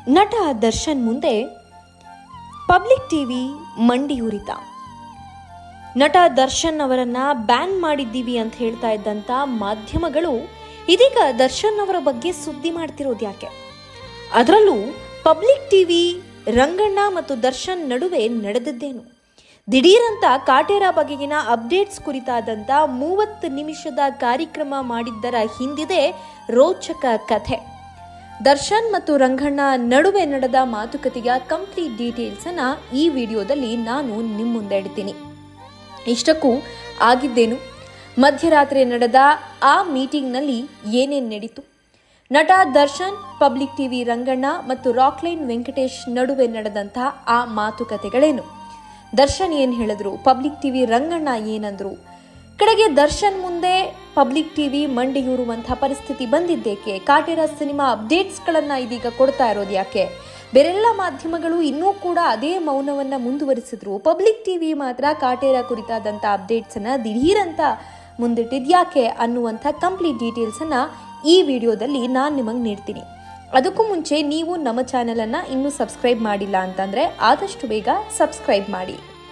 ನಟ ದರ್ಶನ್ ಮುಂದೆ public TV ಮಂಡಿಯೂರಿತ ನಟ ದರ್ಶನ್ ಅವರನ್ನ ಬ್ಯಾನ್ ಮಾಡಿದ್ದೀವಿ ಅಂತ ಹೇಳ್ತಾ ಇದ್ದಂತ ಮಾಧ್ಯಮಗಳು ಇದೀಗ ದರ್ಶನ್ ಅವರ ಬಗ್ಗೆ ಸುದ್ದಿ ಮಾಡ್ತಿರೋದು ಯಾಕೆ ಅದರಲ್ಲೂ ಪಬ್ಲಿಕ್ ಟಿವಿ ರಂಗಣ್ಣ ಮತ್ತು ದರ್ಶನ್ ನಡುವೆ ನಡೆದಿದ್ದೇನು ದಿಢೀರಂತ ಕಾಟೇರ ಬಗೆಗಿನ ಅಪ್ಡೇಟ್ಸ್ ಕುರಿತಾದಂಥ ಮೂವತ್ತು ನಿಮಿಷದ ಕಾರ್ಯಕ್ರಮ ಮಾಡಿದ್ದರ ಹಿಂದಿದೆ ರೋಚಕ ಕಥೆ ದರ್ಶನ್ ಮತ್ತು ರಂಗಣ್ಣ ನಡುವೆ ನಡೆದ ಮಾತುಕತೆಯ ಕಂಪ್ಲೀಟ್ ಡೀಟೇಲ್ಸ್ ಅನ್ನ ಈ ವಿಡಿಯೋದಲ್ಲಿ ನಾನು ನಿಮ್ಮ ಮುಂದೆ ಇಡ್ತೀನಿ ಇಷ್ಟಕ್ಕೂ ಆಗಿದ್ದೇನು ಮಧ್ಯರಾತ್ರಿ ನಡೆದ ಆ ಮೀಟಿಂಗ್ನಲ್ಲಿ ಏನೇನು ನಡೀತು ನಟ ದರ್ಶನ್ ಪಬ್ಲಿಕ್ ಟಿವಿ ರಂಗಣ್ಣ ಮತ್ತು ರಾಕ್ಲೈನ್ ವೆಂಕಟೇಶ್ ನಡುವೆ ನಡೆದಂಥ ಆ ಮಾತುಕತೆಗಳೇನು ದರ್ಶನ್ ಏನು ಹೇಳಿದ್ರು ಪಬ್ಲಿಕ್ ಟಿವಿ ರಂಗಣ್ಣ ಏನಂದ್ರು ಕಡೆಗೆ ದರ್ಶನ್ ಮುಂದೆ ಪಬ್ಲಿಕ್ ಟಿವಿ ಮಂಡಿಯೂರುವಂತಹ ಪರಿಸ್ಥಿತಿ ಬಂದಿದ್ದೇಕೆ ಕಾಟೇರ ಸಿನಿಮಾ ಅಪ್ಡೇಟ್ಸ್ಗಳನ್ನ ಇದೀಗ ಕೊಡ್ತಾ ಇರೋದು ಯಾಕೆ ಬೇರೆಲ್ಲ ಮಾಧ್ಯಮಗಳು ಇನ್ನೂ ಕೂಡ ಅದೇ ಮೌನವನ್ನ ಮುಂದುವರಿಸಿದ್ರು ಪಬ್ಲಿಕ್ ಟಿವಿ ಮಾತ್ರ ಕಾಟೇರ ಕುರಿತಾದಂಥ ಅಪ್ಡೇಟ್ಸ್ ಅನ್ನ ದಿಢೀರಂತ ಮುಂದಿಟ್ಟಿದ್ಯಾಕೆ ಅನ್ನುವಂಥ ಕಂಪ್ಲೀಟ್ ಡೀಟೇಲ್ಸ್ ಅನ್ನ ಈ ವಿಡಿಯೋದಲ್ಲಿ ನಾನು ನಿಮಗೆ ನೀಡ್ತೀನಿ ಅದಕ್ಕೂ ಮುಂಚೆ ನೀವು ನಮ್ಮ ಚಾನೆಲನ್ನು ಇನ್ನೂ ಸಬ್ಸ್ಕ್ರೈಬ್ ಮಾಡಿಲ್ಲ ಅಂತಂದ್ರೆ ಆದಷ್ಟು ಬೇಗ ಸಬ್ಸ್ಕ್ರೈಬ್ ಮಾಡಿ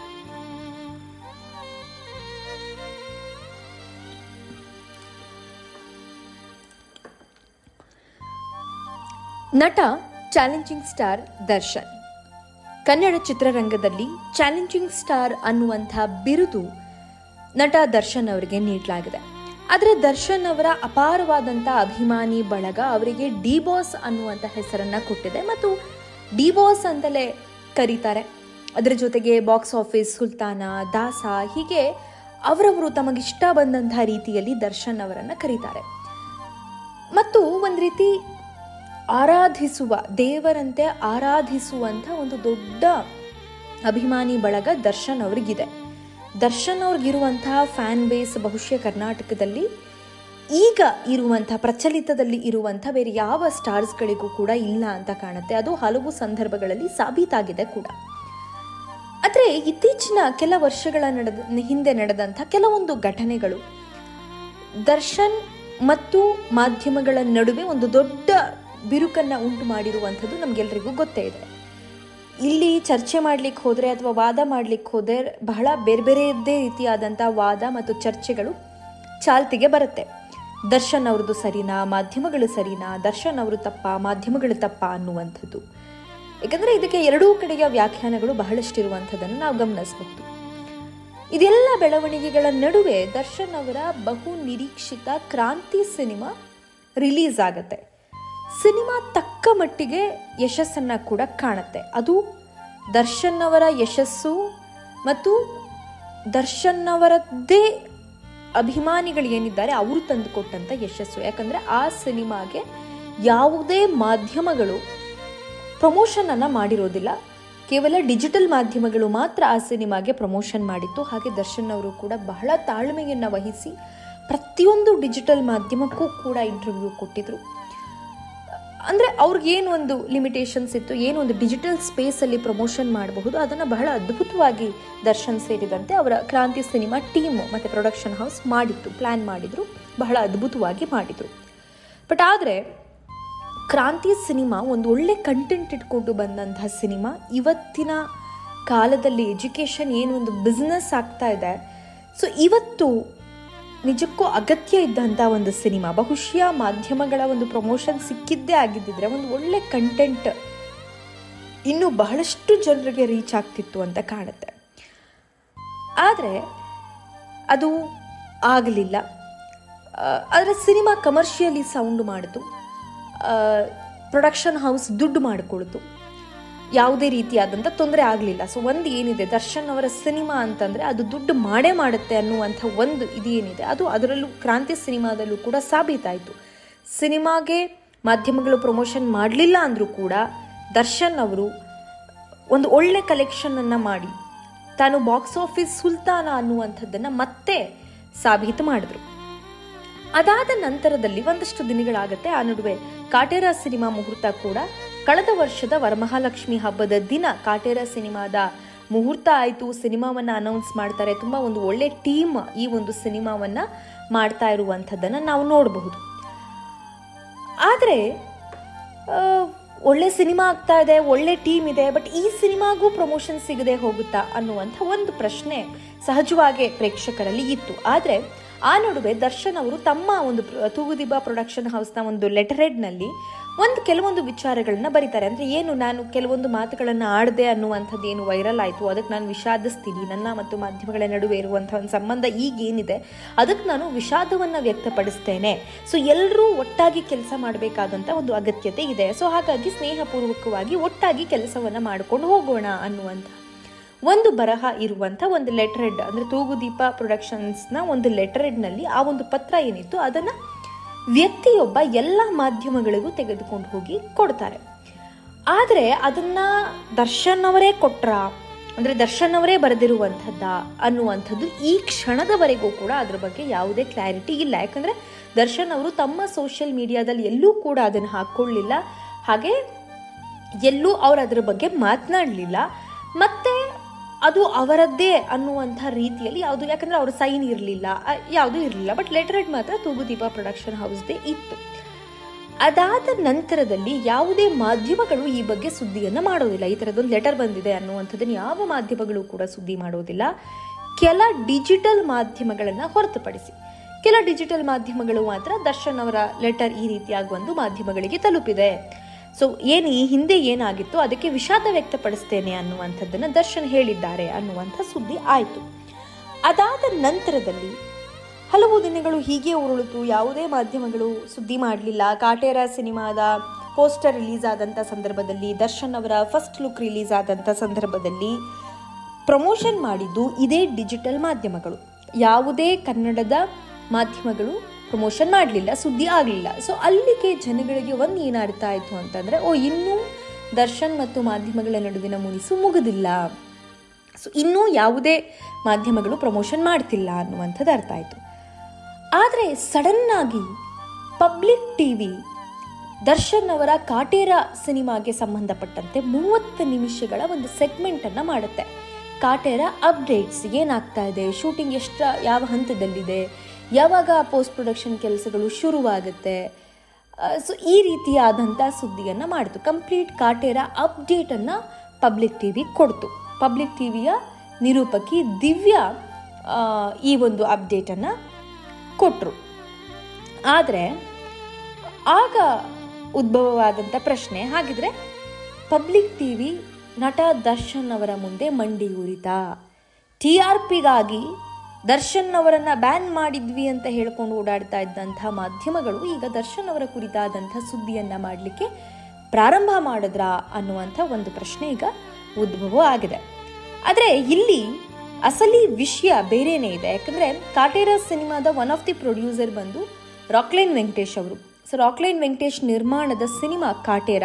ನಟ ಚಾಲೆಂಜಿಂಗ್ ಸ್ಟಾರ್ ದರ್ಶನ್ ಕನ್ನಡ ಚಿತ್ರರಂಗದಲ್ಲಿ ಚಾಲೆಂಜಿಂಗ್ ಸ್ಟಾರ್ ಅನ್ನುವಂಥ ಬಿರುದು ನಟ ದರ್ಶನ್ ಅವರಿಗೆ ನೀಡಲಾಗಿದೆ ಆದರೆ ದರ್ಶನ್ ಅವರ ಅಪಾರವಾದಂಥ ಅಭಿಮಾನಿ ಬಳಗ ಅವರಿಗೆ ಡಿ ಬಾಸ್ ಅನ್ನುವಂಥ ಹೆಸರನ್ನ ಕೊಟ್ಟಿದೆ ಮತ್ತು ಡಿ ಬಾಸ್ ಅಂತಲೇ ಕರೀತಾರೆ ಅದರ ಜೊತೆಗೆ ಬಾಕ್ಸ್ ಆಫೀಸ್ ಸುಲ್ತಾನ ದಾಸ ಹೀಗೆ ಅವರವರು ತಮಗಿಷ್ಟ ಬಂದಂತಹ ರೀತಿಯಲ್ಲಿ ದರ್ಶನ್ ಅವರನ್ನ ಕರೀತಾರೆ ಮತ್ತು ಒಂದು ರೀತಿ ಆರಾಧಿಸುವ ದೇವರಂತೆ ಆರಾಧಿಸುವಂಥ ಒಂದು ದೊಡ್ಡ ಅಭಿಮಾನಿ ಬಳಗ ದರ್ಶನ್ ಅವ್ರಿಗಿದೆ ದರ್ಶನ್ ಅವ್ರಿಗಿರುವಂತಹ ಫ್ಯಾನ್ ಬೇಸ್ ಬಹುಶಃ ಕರ್ನಾಟಕದಲ್ಲಿ ಈಗ ಇರುವಂಥ ಪ್ರಚಲಿತದಲ್ಲಿ ಇರುವಂಥ ಬೇರೆ ಯಾವ ಸ್ಟಾರ್ಸ್ಗಳಿಗೂ ಕೂಡ ಇಲ್ಲ ಅಂತ ಕಾಣುತ್ತೆ ಅದು ಹಲವು ಸಂದರ್ಭಗಳಲ್ಲಿ ಸಾಬೀತಾಗಿದೆ ಕೂಡ ಆದರೆ ಇತ್ತೀಚಿನ ಕೆಲ ವರ್ಷಗಳ ನಡೆದ ಹಿಂದೆ ನಡೆದಂಥ ಕೆಲವೊಂದು ಘಟನೆಗಳು ದರ್ಶನ್ ಮತ್ತು ಮಾಧ್ಯಮಗಳ ನಡುವೆ ಒಂದು ದೊಡ್ಡ ಬಿರುಕನ್ನ ಉಂಟು ಮಾಡಿರುವಂಥದ್ದು ನಮಗೆಲ್ಲರಿಗೂ ಗೊತ್ತೇ ಇದೆ ಇಲ್ಲಿ ಚರ್ಚೆ ಮಾಡ್ಲಿಕ್ಕೆ ಹೋದರೆ ಅಥವಾ ವಾದ ಮಾಡ್ಲಿಕ್ಕೆ ಹೋದರೆ ಬಹಳ ಬೇರೆ ಬೇರೆಯದ್ದೇ ರೀತಿಯಾದಂಥ ವಾದ ಮತ್ತು ಚರ್ಚೆಗಳು ಚಾಲ್ತಿಗೆ ಬರುತ್ತೆ ದರ್ಶನ್ ಅವ್ರದ್ದು ಸರಿನಾ ಮಾಧ್ಯಮಗಳು ಸರಿನಾ ದರ್ಶನ್ ಅವರು ತಪ್ಪ ಮಾಧ್ಯಮಗಳು ತಪ್ಪ ಅನ್ನುವಂಥದ್ದು ಯಾಕಂದರೆ ಇದಕ್ಕೆ ಎರಡೂ ಕಡೆಯ ವ್ಯಾಖ್ಯಾನಗಳು ಬಹಳಷ್ಟಿರುವಂಥದ್ದನ್ನು ನಾವು ಗಮನಿಸಬಹುದು ಇದೆಲ್ಲ ಬೆಳವಣಿಗೆಗಳ ನಡುವೆ ದರ್ಶನ್ ಅವರ ಬಹು ನಿರೀಕ್ಷಿತ ಕ್ರಾಂತಿ ಸಿನಿಮಾ ರಿಲೀಸ್ ಆಗುತ್ತೆ ಸಿನಿಮಾ ತಕ್ಕ ಮಟ್ಟಿಗೆ ಯಶಸ್ಸನ್ನ ಕೂಡ ಕಾಣುತ್ತೆ ಅದು ದರ್ಶನ್ ಅವರ ಯಶಸ್ಸು ಮತ್ತು ದರ್ಶನ್ ಅವರದ್ದೇ ಅಭಿಮಾನಿಗಳು ಏನಿದ್ದಾರೆ ಅವರು ತಂದುಕೊಟ್ಟಂಥ ಯಶಸ್ಸು ಯಾಕಂದರೆ ಆ ಸಿನಿಮಾಗೆ ಯಾವುದೇ ಮಾಧ್ಯಮಗಳು ಪ್ರಮೋಷನ್ ಅನ್ನ ಮಾಡಿರೋದಿಲ್ಲ ಕೇವಲ ಡಿಜಿಟಲ್ ಮಾಧ್ಯಮಗಳು ಮಾತ್ರ ಆ ಸಿನಿಮಾಗೆ ಪ್ರಮೋಷನ್ ಮಾಡಿತ್ತು ಹಾಗೆ ದರ್ಶನ್ ಅವರು ಕೂಡ ಬಹಳ ತಾಳ್ಮೆಯನ್ನು ವಹಿಸಿ ಪ್ರತಿಯೊಂದು ಡಿಜಿಟಲ್ ಮಾಧ್ಯಮಕ್ಕೂ ಕೂಡ ಇಂಟರ್ವ್ಯೂ ಕೊಟ್ಟಿದ್ರು ಅಂದರೆ ಅವ್ರಿಗೇನು ಒಂದು ಲಿಮಿಟೇಷನ್ಸ್ ಇತ್ತು ಏನು ಒಂದು ಡಿಜಿಟಲ್ ಸ್ಪೇಸಲ್ಲಿ ಪ್ರಮೋಷನ್ ಮಾಡಬಹುದು ಅದನ್ನು ಬಹಳ ಅದ್ಭುತವಾಗಿ ದರ್ಶನ್ ಸೇರಿದಂತೆ ಅವರ ಕ್ರಾಂತಿ ಸಿನಿಮಾ ಟೀಮ್ ಮತ್ತು ಪ್ರೊಡಕ್ಷನ್ ಹೌಸ್ ಮಾಡಿತ್ತು ಪ್ಲ್ಯಾನ್ ಮಾಡಿದರು ಬಹಳ ಅದ್ಭುತವಾಗಿ ಮಾಡಿದರು ಬಟ್ ಆದರೆ ಕ್ರಾಂತಿ ಸಿನಿಮಾ ಒಂದು ಒಳ್ಳೆ ಕಂಟೆಂಟ್ ಇಟ್ಕೊಂಡು ಬಂದಂತಹ ಸಿನಿಮಾ ಇವತ್ತಿನ ಕಾಲದಲ್ಲಿ ಎಜುಕೇಷನ್ ಏನು ಒಂದು ಬಿಸ್ನೆಸ್ ಆಗ್ತಾ ಇದೆ ಸೊ ಇವತ್ತು ನಿಜಕ್ಕೂ ಅಗತ್ಯ ಇದ್ದಂಥ ಒಂದು ಸಿನಿಮಾ ಬಹುಶಃ ಮಾಧ್ಯಮಗಳ ಒಂದು ಪ್ರಮೋಷನ್ ಸಿಕ್ಕಿದ್ದೇ ಆಗಿದ್ದಿದ್ರೆ ಒಂದು ಒಳ್ಳೆ ಕಂಟೆಂಟ್ ಇನ್ನೂ ಬಹಳಷ್ಟು ಜನರಿಗೆ ರೀಚ್ ಆಗ್ತಿತ್ತು ಅಂತ ಕಾಣುತ್ತೆ ಆದರೆ ಅದು ಆಗಲಿಲ್ಲ ಆದರೆ ಸಿನಿಮಾ ಕಮರ್ಷಿಯಲಿ ಸೌಂಡ್ ಮಾಡಿತು ಪ್ರೊಡಕ್ಷನ್ ಹೌಸ್ ದುಡ್ಡು ಮಾಡಿಕೊಳ್ತು ಯಾವುದೇ ರೀತಿಯಾದಂಥ ತೊಂದರೆ ಆಗಲಿಲ್ಲ ಸೊ ಒಂದು ಏನಿದೆ ದರ್ಶನ್ ಅವರ ಸಿನಿಮಾ ಅಂತಂದರೆ ಅದು ದುಡ್ಡು ಮಾಡೇ ಮಾಡುತ್ತೆ ಅನ್ನುವಂಥ ಒಂದು ಇದೇನಿದೆ ಅದು ಅದರಲ್ಲೂ ಕ್ರಾಂತಿ ಸಿನಿಮಾದಲ್ಲೂ ಕೂಡ ಸಾಬೀತಾಯಿತು ಸಿನಿಮಾಗೆ ಮಾಧ್ಯಮಗಳು ಪ್ರಮೋಷನ್ ಮಾಡಲಿಲ್ಲ ಅಂದರೂ ಕೂಡ ದರ್ಶನ್ ಅವರು ಒಂದು ಒಳ್ಳೆ ಕಲೆಕ್ಷನನ್ನು ಮಾಡಿ ತಾನು ಬಾಕ್ಸ್ ಆಫೀಸ್ ಸುಲ್ತಾನ ಅನ್ನುವಂಥದ್ದನ್ನು ಮತ್ತೆ ಸಾಬೀತು ಮಾಡಿದ್ರು ಅದಾದ ನಂತರದಲ್ಲಿ ಒಂದಷ್ಟು ದಿನಗಳಾಗುತ್ತೆ ಆ ನಡುವೆ ಕಾಟೇರ ಸಿನಿಮಾ ಮುಹೂರ್ತ ಕೂಡ ಕಳೆದ ವರ್ಷದ ವರಮಹಾಲಕ್ಷ್ಮಿ ಹಬ್ಬದ ದಿನ ಕಾಟೇರ ಸಿನಿಮಾದ ಮುಹೂರ್ತ ಆಯಿತು ಸಿನಿಮಾವನ್ನು ಅನೌನ್ಸ್ ಮಾಡ್ತಾರೆ ತುಂಬ ಒಂದು ಒಳ್ಳೆ ಟೀಮ್ ಈ ಒಂದು ಸಿನಿಮಾವನ್ನು ಮಾಡ್ತಾ ಇರುವಂಥದ್ದನ್ನು ನಾವು ನೋಡಬಹುದು ಆದರೆ ಒಳ್ಳೆ ಸಿನಿಮಾ ಆಗ್ತಾ ಇದೆ ಒಳ್ಳೆ ಟೀಮ್ ಇದೆ ಬಟ್ ಈ ಸಿನಿಮಾಗೂ ಪ್ರಮೋಷನ್ ಸಿಗದೆ ಹೋಗುತ್ತಾ ಅನ್ನುವಂಥ ಒಂದು ಪ್ರಶ್ನೆ ಸಹಜವಾಗಿ ಪ್ರೇಕ್ಷಕರಲ್ಲಿ ಇತ್ತು ಆದರೆ ಆ ನಡುವೆ ದರ್ಶನ್ ಅವರು ತಮ್ಮ ಒಂದು ಪ್ರ- ತೂಗುದೀಪ ಪ್ರೊಡಕ್ಷನ್ ಹೌಸ್ನ ಒಂದು ಲೆಟರ್ ಹೆಡ್ನಲ್ಲಿ ಒಂದು ಕೆಲವೊಂದು ವಿಚಾರಗಳನ್ನ ಬರೀತಾರೆ ಅಂದರೆ ಏನು ನಾನು ಕೆಲವೊಂದು ಮಾತುಗಳನ್ನು ಆಡದೆ ಅನ್ನುವಂಥದ್ದು ಏನು ವೈರಲ್ ಆಯಿತು ಅದಕ್ಕೆ ನಾನು ವಿಷಾದಿಸ್ತೀನಿ ನನ್ನ ಮತ್ತು ಮಾಧ್ಯಮಗಳ ನಡುವೆ ಇರುವಂಥ ಒಂದು ಸಂಬಂಧ ಈಗೇನಿದೆ ಅದಕ್ಕೆ ನಾನು ವಿಷಾದವನ್ನು ವ್ಯಕ್ತಪಡಿಸ್ತೇನೆ ಸೊ ಎಲ್ಲರೂ ಒಟ್ಟಾಗಿ ಕೆಲಸ ಮಾಡಬೇಕಾದಂಥ ಒಂದು ಅಗತ್ಯತೆ ಇದೆ ಸೊ ಹಾಗಾಗಿ ಸ್ನೇಹಪೂರ್ವಕವಾಗಿ ಒಟ್ಟಾಗಿ ಕೆಲಸವನ್ನು ಮಾಡಿಕೊಂಡು ಹೋಗೋಣ ಅನ್ನುವಂಥ ಒಂದು ಬರಹ ಇರುವಂಥ ಒಂದು ಲೆಟರ್ ಹೆಡ್ ಅಂದರೆ ತೂಗುದೀಪ ಪ್ರೊಡಕ್ಷನ್ಸ್ನ ಒಂದು ಲೆಟರ್ ಹೆಡ್ನಲ್ಲಿ ಆ ಒಂದು ಪತ್ರ ಏನಿತ್ತು ಅದನ್ನು ವ್ಯಕ್ತಿಯೊಬ್ಬ ಎಲ್ಲ ಮಾಧ್ಯಮಗಳಿಗೂ ತೆಗೆದುಕೊಂಡು ಹೋಗಿ ಕೊಡ್ತಾರೆ ಆದರೆ ಅದನ್ನ ದರ್ಶನ್ ಅವರೇ ಕೊಟ್ರ ಅಂದರೆ ದರ್ಶನ್ ಅವರೇ ಬರೆದಿರುವಂಥದ್ದ ಅನ್ನುವಂಥದ್ದು ಈ ಕ್ಷಣದವರೆಗೂ ಕೂಡ ಅದ್ರ ಬಗ್ಗೆ ಯಾವುದೇ ಕ್ಲಾರಿಟಿ ಇಲ್ಲ ಯಾಕಂದರೆ ದರ್ಶನ್ ಅವರು ತಮ್ಮ ಸೋಷಿಯಲ್ ಮೀಡಿಯಾದಲ್ಲಿ ಎಲ್ಲೂ ಕೂಡ ಅದನ್ನು ಹಾಕ್ಕೊಳ್ಳಿಲ್ಲ ಹಾಗೆ ಎಲ್ಲೂ ಅವ್ರು ಅದರ ಬಗ್ಗೆ ಮಾತನಾಡಲಿಲ್ಲ ಮತ್ತೆ ಅದು ಅವರದ್ದೇ ಅನ್ನುವಂಥ ರೀತಿಯಲ್ಲಿ ಯಾವುದು ಯಾಕಂದರೆ ಅವ್ರ ಸೈನ್ ಇರಲಿಲ್ಲ ಯಾವುದೂ ಇರಲಿಲ್ಲ ಬಟ್ ಲೆಟರ್ ಹೆಡ್ ಮಾತ್ರ ತೂಗುದೀಪ ಪ್ರೊಡಕ್ಷನ್ ಹೌಸ್ದೇ ಇತ್ತು ಅದಾದ ನಂತರದಲ್ಲಿ ಯಾವುದೇ ಮಾಧ್ಯಮಗಳು ಈ ಬಗ್ಗೆ ಸುದ್ದಿಯನ್ನು ಮಾಡೋದಿಲ್ಲ ಈ ಥರದೊಂದು ಲೆಟರ್ ಬಂದಿದೆ ಅನ್ನುವಂಥದ್ದನ್ನು ಯಾವ ಮಾಧ್ಯಮಗಳು ಕೂಡ ಸುದ್ದಿ ಮಾಡೋದಿಲ್ಲ ಕೆಲ ಡಿಜಿಟಲ್ ಮಾಧ್ಯಮಗಳನ್ನು ಹೊರತುಪಡಿಸಿ ಕೆಲ ಡಿಜಿಟಲ್ ಮಾಧ್ಯಮಗಳು ಮಾತ್ರ ದರ್ಶನ್ ಅವರ ಲೆಟರ್ ಈ ರೀತಿಯಾಗಿ ಒಂದು ಮಾಧ್ಯಮಗಳಿಗೆ ತಲುಪಿದೆ ಸೊ ಏನು ಈ ಹಿಂದೆ ಏನಾಗಿತ್ತು ಅದಕ್ಕೆ ವಿಷಾದ ವ್ಯಕ್ತಪಡಿಸ್ತೇನೆ ಅನ್ನುವಂಥದ್ದನ್ನು ದರ್ಶನ್ ಹೇಳಿದ್ದಾರೆ ಅನ್ನುವಂಥ ಸುದ್ದಿ ಆಯಿತು ಅದಾದ ನಂತರದಲ್ಲಿ ಹಲವು ದಿನಗಳು ಹೀಗೆ ಉರುಳಿತು ಯಾವುದೇ ಮಾಧ್ಯಮಗಳು ಸುದ್ದಿ ಮಾಡಲಿಲ್ಲ ಕಾಟೇರ ಸಿನಿಮಾದ ಪೋಸ್ಟರ್ ರಿಲೀಸ್ ಆದಂಥ ಸಂದರ್ಭದಲ್ಲಿ ದರ್ಶನ್ ಅವರ ಫಸ್ಟ್ ಲುಕ್ ರಿಲೀಸ್ ಆದಂಥ ಸಂದರ್ಭದಲ್ಲಿ ಪ್ರಮೋಷನ್ ಮಾಡಿದ್ದು ಇದೇ ಡಿಜಿಟಲ್ ಮಾಧ್ಯಮಗಳು ಯಾವುದೇ ಕನ್ನಡದ ಮಾಧ್ಯಮಗಳು ಪ್ರಮೋಷನ್ ಮಾಡಲಿಲ್ಲ ಸುದ್ದಿ ಆಗಲಿಲ್ಲ ಸೊ ಅಲ್ಲಿಗೆ ಜನಗಳಿಗೆ ಒಂದು ಏನು ಅರ್ಥ ಆಯಿತು ಅಂತಂದರೆ ಓ ಇನ್ನೂ ದರ್ಶನ್ ಮತ್ತು ಮಾಧ್ಯಮಗಳ ನಡುವಿನ ಮುನಿಸು ಮುಗಿದಿಲ್ಲ ಸೊ ಇನ್ನೂ ಯಾವುದೇ ಮಾಧ್ಯಮಗಳು ಪ್ರಮೋಷನ್ ಮಾಡ್ತಿಲ್ಲ ಅನ್ನುವಂಥದ್ದು ಅರ್ಥ ಆಯಿತು ಆದರೆ ಸಡನ್ನಾಗಿ ಪಬ್ಲಿಕ್ ಟಿ ವಿ ದರ್ಶನ್ ಅವರ ಕಾಟೇರ ಸಿನಿಮಾಗೆ ಸಂಬಂಧಪಟ್ಟಂತೆ ಮೂವತ್ತು ನಿಮಿಷಗಳ ಒಂದು ಸೆಗ್ಮೆಂಟನ್ನು ಮಾಡುತ್ತೆ ಕಾಟೇರ ಅಪ್ಡೇಟ್ಸ್ ಏನಾಗ್ತಾ ಇದೆ ಶೂಟಿಂಗ್ ಎಷ್ಟು ಯಾವ ಹಂತದಲ್ಲಿದೆ ಯಾವಾಗ ಪೋಸ್ಟ್ ಪ್ರೊಡಕ್ಷನ್ ಕೆಲಸಗಳು ಶುರುವಾಗುತ್ತೆ ಸೊ ಈ ರೀತಿಯಾದಂಥ ಸುದ್ದಿಯನ್ನು ಮಾಡಿತು ಕಂಪ್ಲೀಟ್ ಕಾಟೇರ ಅಪ್ಡೇಟನ್ನು ಪಬ್ಲಿಕ್ ಟಿ ವಿ ಕೊಡ್ತು ಪಬ್ಲಿಕ್ ಟಿ ವಿಯ ನಿರೂಪಕಿ ದಿವ್ಯಾ ಆ, ಈ ಒಂದು ಅಪ್ಡೇಟನ್ನು ಕೊಟ್ಟರು ಆದರೆ ಆಗ ಉದ್ಭವವಾದಂಥ ಪ್ರಶ್ನೆ ಹಾಗಿದ್ರೆ ಪಬ್ಲಿಕ್ ಟಿ ವಿ ನಟ ದರ್ಶನ್ ಅವರ ಮುಂದೆ ಮಂಡಿ ಉರಿತಾ ಟಿ ಆರ್ ಪಿಗಾಗಿ ದರ್ಶನ್ ಅವರನ್ನು ಬ್ಯಾನ್ ಮಾಡಿದ್ವಿ ಅಂತ ಹೇಳ್ಕೊಂಡು ಓಡಾಡ್ತಾ ಇದ್ದಂಥ ಮಾಧ್ಯಮಗಳು ಈಗ ದರ್ಶನ್ ಅವರ ಕುರಿತಾದಂಥ ಸುದ್ದಿಯನ್ನು ಮಾಡಲಿಕ್ಕೆ ಪ್ರಾರಂಭ ಮಾಡಿದ್ರಾ ಅನ್ನುವಂಥ ಒಂದು ಪ್ರಶ್ನೆ ಈಗ ಉದ್ಭವ ಆಗಿದೆ ಆದರೆ ಇಲ್ಲಿ ಅಸಲಿ ವಿಷಯ ಬೇರೆನೇ ಇದೆ ಯಾಕಂದರೆ ಕಾಟೇರ ಸಿನಿಮಾದ ಒನ್ ಆಫ್ ದಿ ಪ್ರೊಡ್ಯೂಸರ್ ಬಂದು ರಾಕ್ಲೈನ್ ವೆಂಕಟೇಶ್ ಅವರು ಸೊ ರಾಕ್ಲೈನ್ ವೆಂಕಟೇಶ್ ನಿರ್ಮಾಣದ ಸಿನಿಮಾ ಕಾಟೇರ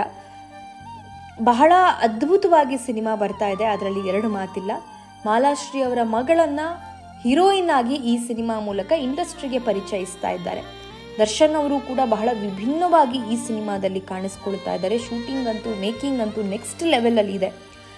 ಬಹಳ ಅದ್ಭುತವಾಗಿ ಸಿನಿಮಾ ಬರ್ತಾ ಇದೆ ಅದರಲ್ಲಿ ಎರಡು ಮಾತಿಲ್ಲ ಮಾಲಾಶ್ರೀ ಅವರ ಮಗಳನ್ನ ಹೀರೋಯಿನ್ ಆಗಿ ಈ ಸಿನಿಮಾ ಮೂಲಕ ಇಂಡಸ್ಟ್ರಿಗೆ ಪರಿಚಯಿಸ್ತಾ ಇದ್ದಾರೆ ದರ್ಶನ್ ಅವರು ಕೂಡ ಬಹಳ ವಿಭಿನ್ನವಾಗಿ ಈ ಸಿನಿಮಾದಲ್ಲಿ ಕಾಣಿಸ್ಕೊಳ್ತಾ ಇದ್ದಾರೆ ಶೂಟಿಂಗ್ ಅಂತೂ ಮೇಕಿಂಗ್ ಅಂತೂ ನೆಕ್ಸ್ಟ್ ಲೆವೆಲಲ್ಲಿ ಇದೆ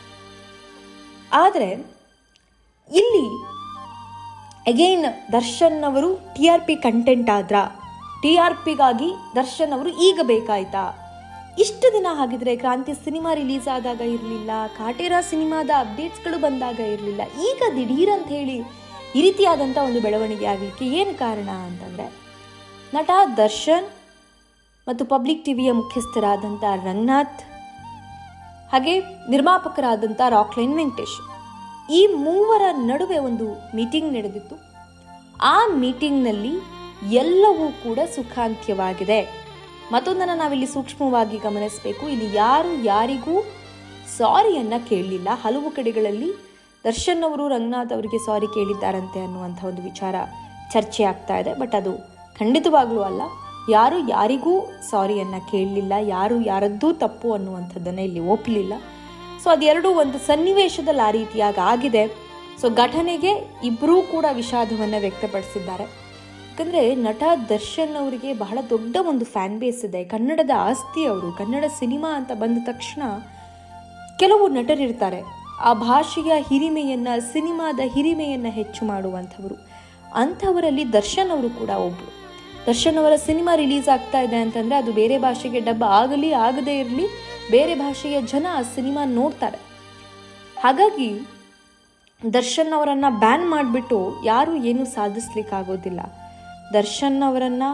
ಆದರೆ ಇಲ್ಲಿ ಅಗೈನ್ ದರ್ಶನ್ ಅವರು ಟಿ ಆರ್ ಪಿ ಕಂಟೆಂಟ್ ಆದ್ರ ಟಿ ಆರ್ ಪಿಗಾಗಿ ದರ್ಶನ್ ಅವರು ಈಗ ಬೇಕಾಯ್ತಾ ಇಷ್ಟು ದಿನ ಹಾಗಿದ್ರೆ ಕ್ರಾಂತಿ ಸಿನಿಮಾ ರಿಲೀಸ್ ಆದಾಗ ಇರಲಿಲ್ಲ ಕಾಟೇರ ಸಿನಿಮಾದ ಅಪ್ಡೇಟ್ಸ್ಗಳು ಬಂದಾಗ ಇರಲಿಲ್ಲ ಈಗ ದಿಢೀರ್ ಅಂತ ಹೇಳಿ ಈ ರೀತಿಯಾದಂಥ ಒಂದು ಬೆಳವಣಿಗೆ ಆಗಲಿಕ್ಕೆ ಏನು ಕಾರಣ ಅಂತಂದರೆ ನಟ ದರ್ಶನ್ ಮತ್ತು ಪಬ್ಲಿಕ್ ಟಿವಿಯ ಮುಖ್ಯಸ್ಥರಾದಂಥ ರಂಗನಾಥ್ ಹಾಗೆ ನಿರ್ಮಾಪಕರಾದಂಥ ರಾಕ್ಲೈನ್ ವೆಂಕಟೇಶ್ ಈ ಮೂವರ ನಡುವೆ ಒಂದು ಮೀಟಿಂಗ್ ನಡೆದಿತ್ತು ಆ ಮೀಟಿಂಗ್ನಲ್ಲಿ ಎಲ್ಲವೂ ಕೂಡ ಸುಖಾಂತ್ಯವಾಗಿದೆ ಮತ್ತೊಂದನ್ನು ನಾವಿಲ್ಲಿ ಸೂಕ್ಷ್ಮವಾಗಿ ಗಮನಿಸಬೇಕು ಇಲ್ಲಿ ಯಾರು ಯಾರಿಗೂ ಸಾರಿಯನ್ನು ಕೇಳಲಿಲ್ಲ ಹಲವು ಕಡೆಗಳಲ್ಲಿ ದರ್ಶನ್ ಅವರು ರಂಗನಾಥ್ ಅವರಿಗೆ ಸಾರಿ ಕೇಳಿದ್ದಾರಂತೆ ಅನ್ನುವಂಥ ಒಂದು ವಿಚಾರ ಚರ್ಚೆ ಆಗ್ತಾ ಇದೆ ಬಟ್ ಅದು ಖಂಡಿತವಾಗ್ಲೂ ಅಲ್ಲ ಯಾರು ಯಾರಿಗೂ ಸಾರಿಯನ್ನು ಕೇಳಲಿಲ್ಲ ಯಾರು ಯಾರದ್ದೂ ತಪ್ಪು ಅನ್ನುವಂಥದ್ದನ್ನು ಇಲ್ಲಿ ಒಪ್ಪಲಿಲ್ಲ ಸೊ ಅದೆರಡೂ ಒಂದು ಸನ್ನಿವೇಶದಲ್ಲಿ ಆ ರೀತಿಯಾಗಿ ಆಗಿದೆ ಸೊ ಘಟನೆಗೆ ಇಬ್ಬರೂ ಕೂಡ ವಿಷಾದವನ್ನು ವ್ಯಕ್ತಪಡಿಸಿದ್ದಾರೆ ಯಾಕಂದರೆ ನಟ ದರ್ಶನ್ ಅವರಿಗೆ ಬಹಳ ದೊಡ್ಡ ಒಂದು ಫ್ಯಾನ್ ಬೇಸ್ ಇದೆ ಕನ್ನಡದ ಆಸ್ತಿ ಅವರು ಕನ್ನಡ ಸಿನಿಮಾ ಅಂತ ಬಂದ ತಕ್ಷಣ ಕೆಲವು ನಟರಿರ್ತಾರೆ ಆ ಭಾಷೆಯ ಹಿರಿಮೆಯನ್ನು ಸಿನಿಮಾದ ಹಿರಿಮೆಯನ್ನು ಹೆಚ್ಚು ಮಾಡುವಂಥವರು ಅಂಥವರಲ್ಲಿ ದರ್ಶನ್ ಅವರು ಕೂಡ ಒಬ್ಬರು ದರ್ಶನ್ ಅವರ ಸಿನಿಮಾ ರಿಲೀಸ್ ಆಗ್ತಾ ಇದೆ ಅಂತಂದರೆ ಅದು ಬೇರೆ ಭಾಷೆಗೆ ಡಬ್ಬ ಆಗಲಿ ಆಗದೇ ಇರಲಿ ಬೇರೆ ಭಾಷೆಯ ಜನ ಆ ಸಿನಿಮಾ ನೋಡ್ತಾರೆ ಹಾಗಾಗಿ ದರ್ಶನ್ ಅವರನ್ನು ಬ್ಯಾನ್ ಮಾಡಿಬಿಟ್ಟು ಯಾರೂ ಏನೂ ಸಾಧಿಸ್ಲಿಕ್ಕಾಗೋದಿಲ್ಲ ದರ್ಶನ್ ಅವರನ್ನು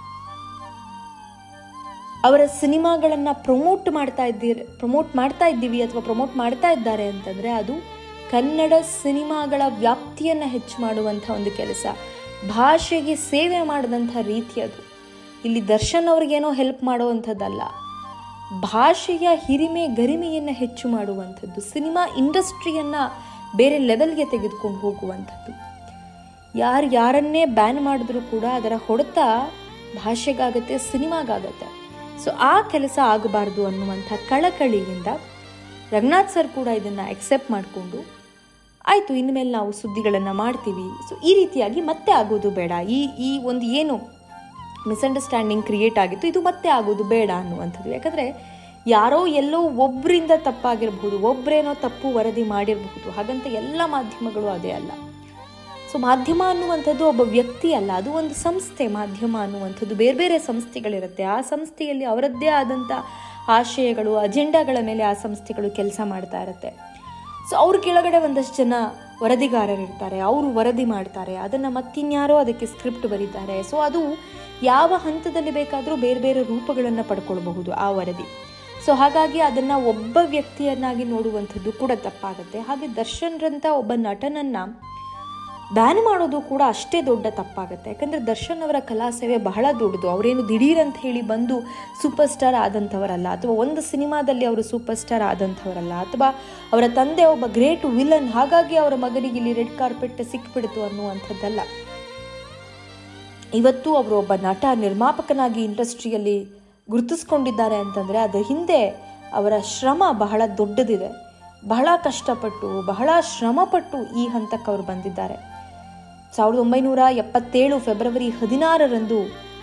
ಅವರ ಸಿನಿಮಾಗಳನ್ನು ಪ್ರಮೋಟ್ ಮಾಡ್ತಾ ಇದ್ದೀರಿ ಪ್ರಮೋಟ್ ಮಾಡ್ತಾ ಇದ್ದೀವಿ ಅಥವಾ ಪ್ರಮೋಟ್ ಮಾಡ್ತಾ ಇದ್ದಾರೆ ಅಂತಂದರೆ ಅದು ಕನ್ನಡ ಸಿನಿಮಾಗಳ ವ್ಯಾಪ್ತಿಯನ್ನು ಹೆಚ್ಚು ಮಾಡುವಂಥ ಒಂದು ಕೆಲಸ ಭಾಷೆಗೆ ಸೇವೆ ಮಾಡಿದಂಥ ರೀತಿ ಅದು ಇಲ್ಲಿ ದರ್ಶನ್ ಅವ್ರಿಗೇನೋ ಹೆಲ್ಪ್ ಮಾಡುವಂಥದ್ದಲ್ಲ ಭಾಷೆಯ ಹಿರಿಮೆ ಗರಿಮೆಯನ್ನು ಹೆಚ್ಚು ಮಾಡುವಂಥದ್ದು ಸಿನಿಮಾ ಇಂಡಸ್ಟ್ರಿಯನ್ನು ಬೇರೆ ಲೆವೆಲ್ಗೆ ತೆಗೆದುಕೊಂಡು ಹೋಗುವಂಥದ್ದು ಯಾರು ಯಾರನ್ನೇ ಬ್ಯಾನ್ ಮಾಡಿದ್ರೂ ಕೂಡ ಅದರ ಹೊಡೆತ ಭಾಷೆಗಾಗತ್ತೆ ಸಿನಿಮಾಗಾಗತ್ತೆ ಸೊ ಆ ಕೆಲಸ ಆಗಬಾರ್ದು ಅನ್ನುವಂಥ ಕಳಕಳಿಯಿಂದ ರಂಗನಾಥ್ ಸರ್ ಕೂಡ ಇದನ್ನು ಅಕ್ಸೆಪ್ಟ್ ಮಾಡಿಕೊಂಡು ಆಯಿತು ಇನ್ಮೇಲೆ ನಾವು ಸುದ್ದಿಗಳನ್ನು ಮಾಡ್ತೀವಿ ಸೊ ಈ ರೀತಿಯಾಗಿ ಮತ್ತೆ ಆಗೋದು ಬೇಡ ಈ ಈ ಒಂದು ಏನು ಮಿಸ್ಅಂಡರ್ಸ್ಟ್ಯಾಂಡಿಂಗ್ ಕ್ರಿಯೇಟ್ ಆಗಿತ್ತು ಇದು ಮತ್ತೆ ಆಗೋದು ಬೇಡ ಅನ್ನುವಂಥದ್ದು ಯಾಕಂದರೆ ಯಾರೋ ಎಲ್ಲೋ ಒಬ್ಬರಿಂದ ತಪ್ಪಾಗಿರಬಹುದು ಒಬ್ಬರೇನೋ ತಪ್ಪು ವರದಿ ಮಾಡಿರಬಹುದು ಹಾಗಂತ ಎಲ್ಲ ಮಾಧ್ಯಮಗಳು ಅದೇ ಅಲ್ಲ ಸೊ ಮಾಧ್ಯಮ ಅನ್ನುವಂಥದ್ದು ಒಬ್ಬ ವ್ಯಕ್ತಿ ಅಲ್ಲ ಅದು ಒಂದು ಸಂಸ್ಥೆ ಮಾಧ್ಯಮ ಅನ್ನುವಂಥದ್ದು ಬೇರೆ ಬೇರೆ ಸಂಸ್ಥೆಗಳಿರುತ್ತೆ ಆ ಸಂಸ್ಥೆಯಲ್ಲಿ ಅವರದ್ದೇ ಆದಂಥ ಆಶಯಗಳು ಅಜೆಂಡಾಗಳ ಮೇಲೆ ಆ ಸಂಸ್ಥೆಗಳು ಕೆಲಸ ಮಾಡ್ತಾ ಇರುತ್ತೆ ಸೊ ಅವ್ರ ಕೆಳಗಡೆ ಒಂದಷ್ಟು ಜನ ವರದಿಗಾರರಿರ್ತಾರೆ ಅವರು ವರದಿ ಮಾಡ್ತಾರೆ ಅದನ್ನು ಮತ್ತಿನ್ಯಾರೋ ಅದಕ್ಕೆ ಸ್ಕ್ರಿಪ್ಟ್ ಬರೀತಾರೆ ಸೊ ಅದು ಯಾವ ಹಂತದಲ್ಲಿ ಬೇಕಾದರೂ ಬೇರೆ ಬೇರೆ ರೂಪಗಳನ್ನು ಪಡ್ಕೊಳ್ಬಹುದು ಆ ವರದಿ ಸೊ ಹಾಗಾಗಿ ಅದನ್ನು ಒಬ್ಬ ವ್ಯಕ್ತಿಯನ್ನಾಗಿ ನೋಡುವಂಥದ್ದು ಕೂಡ ತಪ್ಪಾಗುತ್ತೆ ಹಾಗೆ ದರ್ಶನ್ರಂಥ ಒಬ್ಬ ನಟನನ್ನು ಬ್ಯಾನ್ ಮಾಡೋದು ಕೂಡ ಅಷ್ಟೇ ದೊಡ್ಡ ತಪ್ಪಾಗುತ್ತೆ ಯಾಕಂದರೆ ದರ್ಶನ್ ಅವರ ಕಲಾ ಸೇವೆ ಬಹಳ ದೊಡ್ಡದು ಅವರೇನು ದಿಢೀರ್ ಅಂತ ಹೇಳಿ ಬಂದು ಸೂಪರ್ ಸ್ಟಾರ್ ಆದಂಥವರಲ್ಲ ಅಥವಾ ಒಂದು ಸಿನಿಮಾದಲ್ಲಿ ಅವರು ಸೂಪರ್ ಸ್ಟಾರ್ ಆದಂಥವರಲ್ಲ ಅಥವಾ ಅವರ ತಂದೆ ಒಬ್ಬ ಗ್ರೇಟ್ ವಿಲನ್ ಹಾಗಾಗಿ ಅವರ ಮಗನಿಗೆ ಇಲ್ಲಿ ರೆಡ್ ಕಾರ್ಪೆಟ್ ಸಿಕ್ಬಿಡ್ತು ಅನ್ನುವಂಥದ್ದಲ್ಲ ಇವತ್ತು ಅವರು ಒಬ್ಬ ನಟ ನಿರ್ಮಾಪಕನಾಗಿ ಇಂಡಸ್ಟ್ರಿಯಲ್ಲಿ ಗುರುತಿಸ್ಕೊಂಡಿದ್ದಾರೆ ಅಂತಂದರೆ ಅದರ ಹಿಂದೆ ಅವರ ಶ್ರಮ ಬಹಳ ದೊಡ್ಡದಿದೆ ಬಹಳ ಕಷ್ಟಪಟ್ಟು ಬಹಳ ಶ್ರಮಪಟ್ಟು ಈ ಹಂತಕ್ಕೆ ಅವರು ಬಂದಿದ್ದಾರೆ ಸಾವಿರದ ಒಂಬೈನೂರ ಎಪ್ಪತ್ತೇಳು ಫೆಬ್ರವರಿ ಹದಿನಾರರಂದು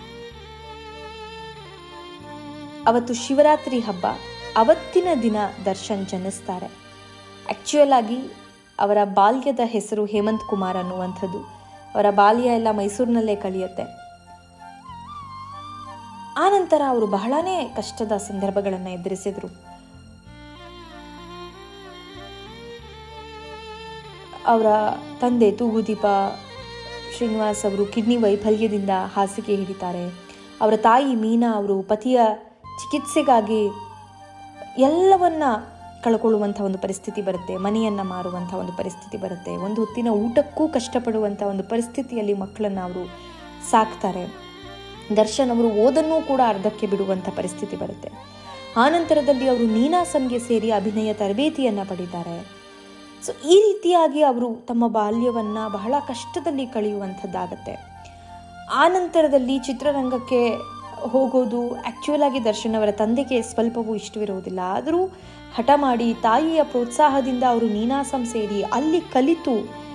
ಅವತ್ತು ಶಿವರಾತ್ರಿ ಹಬ್ಬ ಅವತ್ತಿನ ದಿನ ದರ್ಶನ್ ಜನಿಸ್ತಾರೆ ಆ್ಯಕ್ಚುಯಲ್ ಆಗಿ ಅವರ ಬಾಲ್ಯದ ಹೆಸರು ಹೇಮಂತ್ ಕುಮಾರ್ ಅನ್ನುವಂಥದ್ದು ಅವರ ಬಾಲ್ಯ ಎಲ್ಲ ಮೈಸೂರಿನಲ್ಲೇ ಕಳೆಯುತ್ತೆ ಆನಂತರ ಅವರು ಬಹಳನೇ ಕಷ್ಟದ ಸಂದರ್ಭಗಳನ್ನು ಎದುರಿಸಿದರು ಅವರ ತಂದೆ ತೂಗುದೀಪ ಶ್ರೀನಿವಾಸ್ ಅವರು ಕಿಡ್ನಿ ವೈಫಲ್ಯದಿಂದ ಹಾಸಿಗೆ ಹಿಡಿತಾರೆ ಅವರ ತಾಯಿ ಮೀನಾ ಅವರು ಪತಿಯ ಚಿಕಿತ್ಸೆಗಾಗಿ ಎಲ್ಲವನ್ನ ಕಳ್ಕೊಳ್ಳುವಂಥ ಒಂದು ಪರಿಸ್ಥಿತಿ ಬರುತ್ತೆ ಮನೆಯನ್ನು ಮಾರುವಂಥ ಒಂದು ಪರಿಸ್ಥಿತಿ ಬರುತ್ತೆ ಒಂದು ಹೊತ್ತಿನ ಊಟಕ್ಕೂ ಕಷ್ಟಪಡುವಂಥ ಒಂದು ಪರಿಸ್ಥಿತಿಯಲ್ಲಿ ಮಕ್ಕಳನ್ನು ಅವರು ಸಾಕ್ತಾರೆ ದರ್ಶನ್ ಅವರು ಓದನ್ನೂ ಕೂಡ ಅರ್ಧಕ್ಕೆ ಬಿಡುವಂಥ ಪರಿಸ್ಥಿತಿ ಬರುತ್ತೆ ಆನಂತರದಲ್ಲಿ ಅವರು ನೀನಾಸಂಗೆ ಸೇರಿ ಅಭಿನಯ ತರಬೇತಿಯನ್ನು ಪಡಿತಾರೆ ಸೊ ಈ ರೀತಿಯಾಗಿ ಅವರು ತಮ್ಮ ಬಾಲ್ಯವನ್ನು ಬಹಳ ಕಷ್ಟದಲ್ಲಿ ಕಳೆಯುವಂಥದ್ದಾಗತ್ತೆ ಆ ನಂತರದಲ್ಲಿ ಚಿತ್ರರಂಗಕ್ಕೆ ಹೋಗೋದು ಆ್ಯಕ್ಚುಯಲ್ ಆಗಿ ದರ್ಶನ್ ಅವರ ತಂದೆಗೆ ಸ್ವಲ್ಪವೂ ಇಷ್ಟವಿರುವುದಿಲ್ಲ ಆದರೂ ಹಠ ಮಾಡಿ ತಾಯಿಯ ಪ್ರೋತ್ಸಾಹದಿಂದ ಅವರು ನೀನಾಸಂ ಸೇರಿ ಅಲ್ಲಿ ಕಲಿತು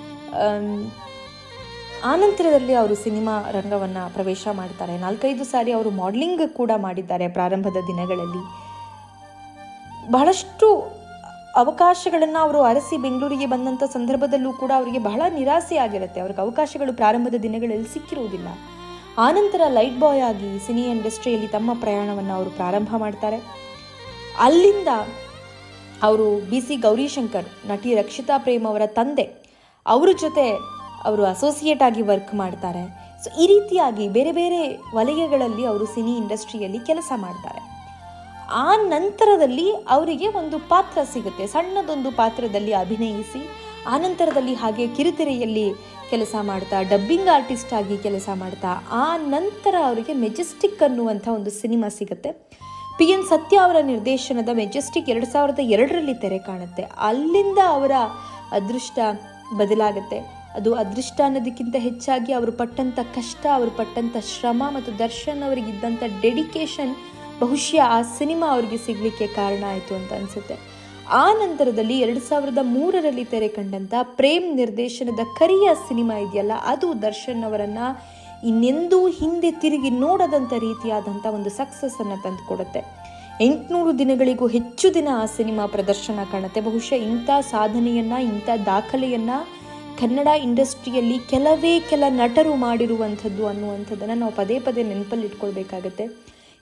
ಆನಂತರದಲ್ಲಿ ಅವರು ಸಿನಿಮಾ ರಂಗವನ್ನು ಪ್ರವೇಶ ಮಾಡ್ತಾರೆ ನಾಲ್ಕೈದು ಸಾರಿ ಅವರು ಮಾಡಲಿಂಗ್ ಕೂಡ ಮಾಡಿದ್ದಾರೆ ಪ್ರಾರಂಭದ ದಿನಗಳಲ್ಲಿ ಬಹಳಷ್ಟು ಅವಕಾಶಗಳನ್ನು ಅವರು ಅರಸಿ ಬೆಂಗಳೂರಿಗೆ ಬಂದಂಥ ಸಂದರ್ಭದಲ್ಲೂ ಕೂಡ ಅವರಿಗೆ ಬಹಳ ನಿರಾಸೆ ಆಗಿರುತ್ತೆ ಅವ್ರಿಗೆ ಅವಕಾಶಗಳು ಪ್ರಾರಂಭದ ದಿನಗಳಲ್ಲಿ ಸಿಕ್ಕಿರುವುದಿಲ್ಲ ಆನಂತರ ಲೈಟ್ ಬಾಯ್ ಆಗಿ ಸಿನಿ ಇಂಡಸ್ಟ್ರಿಯಲ್ಲಿ ತಮ್ಮ ಪ್ರಯಾಣವನ್ನು ಅವರು ಪ್ರಾರಂಭ ಮಾಡ್ತಾರೆ ಅಲ್ಲಿಂದ ಅವರು ಬಿ ಸಿ ಗೌರಿಶಂಕರ್ ನಟಿ ರಕ್ಷಿತಾ ಪ್ರೇಮ್ ಅವರ ತಂದೆ ಅವ್ರ ಜೊತೆ ಅವರು ಅಸೋಸಿಯೇಟ್ ಆಗಿ ವರ್ಕ್ ಮಾಡ್ತಾರೆ ಸೊ ಈ ರೀತಿಯಾಗಿ ಬೇರೆ ಬೇರೆ ವಲಯಗಳಲ್ಲಿ ಅವರು ಸಿನಿ ಇಂಡಸ್ಟ್ರಿಯಲ್ಲಿ ಕೆಲಸ ಮಾಡ್ತಾರೆ ಆ ನಂತರದಲ್ಲಿ ಅವರಿಗೆ ಒಂದು ಪಾತ್ರ ಸಿಗುತ್ತೆ ಸಣ್ಣದೊಂದು ಪಾತ್ರದಲ್ಲಿ ಅಭಿನಯಿಸಿ ಆನಂತರದಲ್ಲಿ ಹಾಗೆ ಕಿರುತೆರೆಯಲ್ಲಿ ಕೆಲಸ ಮಾಡ್ತಾ ಡಬ್ಬಿಂಗ್ ಆರ್ಟಿಸ್ಟ್ ಆಗಿ ಕೆಲಸ ಮಾಡ್ತಾ ಆ ನಂತರ ಅವರಿಗೆ ಮೆಜೆಸ್ಟಿಕ್ ಅನ್ನುವಂಥ ಒಂದು ಸಿನಿಮಾ ಸಿಗುತ್ತೆ ಪಿ ಎನ್ ಸತ್ಯ ಅವರ ನಿರ್ದೇಶನದ ಮೆಜೆಸ್ಟಿಕ್ ಎರಡು ಸಾವಿರದ ಎರಡರಲ್ಲಿ ತೆರೆ ಕಾಣುತ್ತೆ ಅಲ್ಲಿಂದ ಅವರ ಅದೃಷ್ಟ ಬದಲಾಗುತ್ತೆ ಅದು ಅದೃಷ್ಟ ಅನ್ನೋದಕ್ಕಿಂತ ಹೆಚ್ಚಾಗಿ ಅವರು ಪಟ್ಟಂಥ ಕಷ್ಟ ಅವರು ಪಟ್ಟಂಥ ಶ್ರಮ ಮತ್ತು ದರ್ಶನ್ ಅವರಿಗಿದ್ದಂಥ ಡೆಡಿಕೇಶನ್ ಬಹುಶಃ ಆ ಸಿನಿಮಾ ಅವರಿಗೆ ಸಿಗಲಿಕ್ಕೆ ಕಾರಣ ಆಯಿತು ಅಂತ ಅನಿಸುತ್ತೆ ಆ ನಂತರದಲ್ಲಿ ಎರಡು ಸಾವಿರದ ಮೂರರಲ್ಲಿ ತೆರೆ ಕಂಡಂಥ ಪ್ರೇಮ್ ನಿರ್ದೇಶನದ ಕರಿಯ ಸಿನಿಮಾ ಇದೆಯಲ್ಲ ಅದು ದರ್ಶನ್ ಅವರನ್ನು ಇನ್ನೆಂದೂ ಹಿಂದೆ ತಿರುಗಿ ನೋಡದಂಥ ರೀತಿಯಾದಂಥ ಒಂದು ಸಕ್ಸಸ್ಸನ್ನು ತಂದುಕೊಡುತ್ತೆ ಎಂಟುನೂರು ದಿನಗಳಿಗೂ ಹೆಚ್ಚು ದಿನ ಆ ಸಿನಿಮಾ ಪ್ರದರ್ಶನ ಕಾಣುತ್ತೆ ಬಹುಶಃ ಇಂಥ ಸಾಧನೆಯನ್ನು ಇಂಥ ದಾಖಲೆಯನ್ನು ಕನ್ನಡ ಇಂಡಸ್ಟ್ರಿಯಲ್ಲಿ ಕೆಲವೇ ಕೆಲ ನಟರು ಮಾಡಿರುವಂಥದ್ದು ಅನ್ನುವಂಥದ್ದನ್ನು ನಾವು ಪದೇ ಪದೇ ನೆನಪಲ್ಲಿ ಇಟ್ಕೊಳ್ಬೇಕಾಗತ್ತೆ